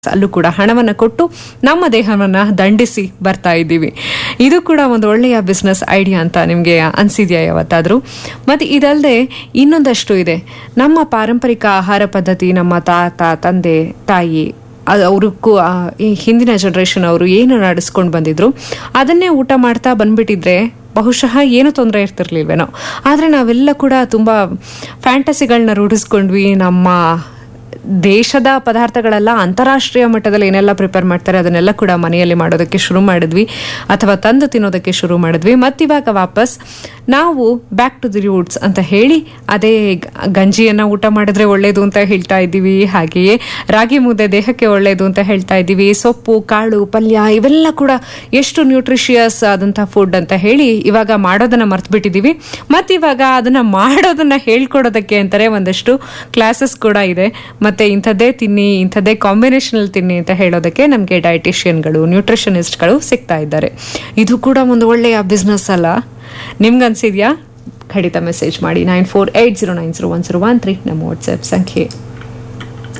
ಅಲ್ಲೂ ಕೂಡ ಹಣವನ್ನು ಕೊಟ್ಟು ನಮ್ಮ ದೇಹವನ್ನ ದಂಡಿಸಿ ಬರ್ತಾ ಇದ್ದೀವಿ ಇದು ಕೂಡ ಒಂದು ಒಳ್ಳೆಯ ಬಿಸ್ನೆಸ್ ಐಡಿಯಾ ಅಂತ ನಿಮಗೆ ಅನ್ಸಿದ್ಯಾ ಯಾವತ್ತಾದ್ರೂ ಮತ್ತೆ ಇದಲ್ಲದೆ ಇನ್ನೊಂದಷ್ಟು ಇದೆ ನಮ್ಮ ಪಾರಂಪರಿಕ ಆಹಾರ ಪದ್ಧತಿ ನಮ್ಮ ತಾತ ತಂದೆ ತಾಯಿ ಅದು ಅವ್ರಿಗೂ ಆ, ಈ ಹಿಂದಿನ ಜನರೇಷನ್ ಅವರು ಏನು ನಡೆಸ್ಕೊಂಡು ಬಂದಿದ್ರು ಅದನ್ನೇ ಊಟ ಮಾಡ್ತಾ ಬಂದ್ಬಿಟ್ಟಿದ್ರೆ ಬಹುಶಃ ಏನು ತೊಂದರೆ ಇರ್ತಿರ್ಲಿಲ್ವೇನೋ ಆದರೆ ನಾವೆಲ್ಲ ಕೂಡ ತುಂಬ ಫ್ಯಾಂಟಸಿಗಳನ್ನ ರೂಢಿಸ್ಕೊಂಡ್ವಿ ನಮ್ಮ ದೇಶದ ಪದಾರ್ಥಗಳೆಲ್ಲ ಅಂತಾರಾಷ್ಟ್ರೀಯ ಮಟ್ಟದಲ್ಲಿ ಏನೆಲ್ಲ ಪ್ರಿಪೇರ್ ಮಾಡ್ತಾರೆ ಅದನ್ನೆಲ್ಲ ಕೂಡ ಮನೆಯಲ್ಲಿ ಮಾಡೋದಕ್ಕೆ ಶುರು ಮಾಡಿದ್ವಿ ಅಥವಾ ತಂದು ತಿನ್ನೋದಕ್ಕೆ ಶುರು ಮಾಡಿದ್ವಿ ಮತ್ತಿವಾಗ ವಾಪಸ್ ನಾವು ಬ್ಯಾಕ್ ಟು ದಿ ರೂಟ್ಸ್ ಅಂತ ಹೇಳಿ ಅದೇ ಗ- ಗಂಜಿಯನ್ನ ಊಟ ಮಾಡಿದ್ರೆ ಒಳ್ಳೇದು ಅಂತ ಹೇಳ್ತಾ ಇದ್ದೀವಿ ಹಾಗೆಯೇ ರಾಗಿ ಮುದ್ದೆ ದೇಹಕ್ಕೆ ಒಳ್ಳೇದು ಅಂತ ಹೇಳ್ತಾ ಇದ್ದೀವಿ ಸೊಪ್ಪು ಕಾಳು ಪಲ್ಯ ಇವೆಲ್ಲ ಕೂಡ ಎಷ್ಟು ನ್ಯೂಟ್ರಿಷಿಯಸ್ ಆದಂಥ ಫುಡ್ ಅಂತ ಹೇಳಿ ಇವಾಗ ಮಾಡೋದನ್ನ ಮರ್ತು ಬಿಟ್ಟಿದ್ದೀವಿ ಮತ್ತಿವಾಗ ಅದನ್ನ ಮಾಡೋದನ್ನ ಹೇಳ್ಕೊಡೋದಕ್ಕೆ ಅಂತಾರೆ ಒಂದಷ್ಟು ಕ್ಲಾಸಸ್ ಕೂಡ ಇದೆ ಮತ್ತೆ ಇಂಥದ್ದೇ ತಿನ್ನಿ ಇಂಥದ್ದೇ ಕಾಂಬಿನೇಷನ್ ಅಲ್ಲಿ ತಿನ್ನಿ ಅಂತ ಹೇಳೋದಕ್ಕೆ ನಮಗೆ ಡಯಟಿಷಿಯನ್ಗಳು ನ್ಯೂಟ್ರಿಷನಿಸ್ಟ್ಗಳು ಸಿಗ್ತಾ ಇದ್ದಾರೆ ಇದು ಕೂಡ ಒಂದು ಒಳ್ಳೆಯ ಬಿಸ್ನೆಸ್ ಅಲ್ಲ ನಿಮ್ಗನ್ಸಿದ್ಯಾ ಖಂಡಿತ ಮೆಸೇಜ್ ಮಾಡಿ nine four eight zero nine zero one zero one three ನಮ್ಮ ವಾಟ್ಸ್ಆ್ಯಪ್ ಸಂಖ್ಯೆ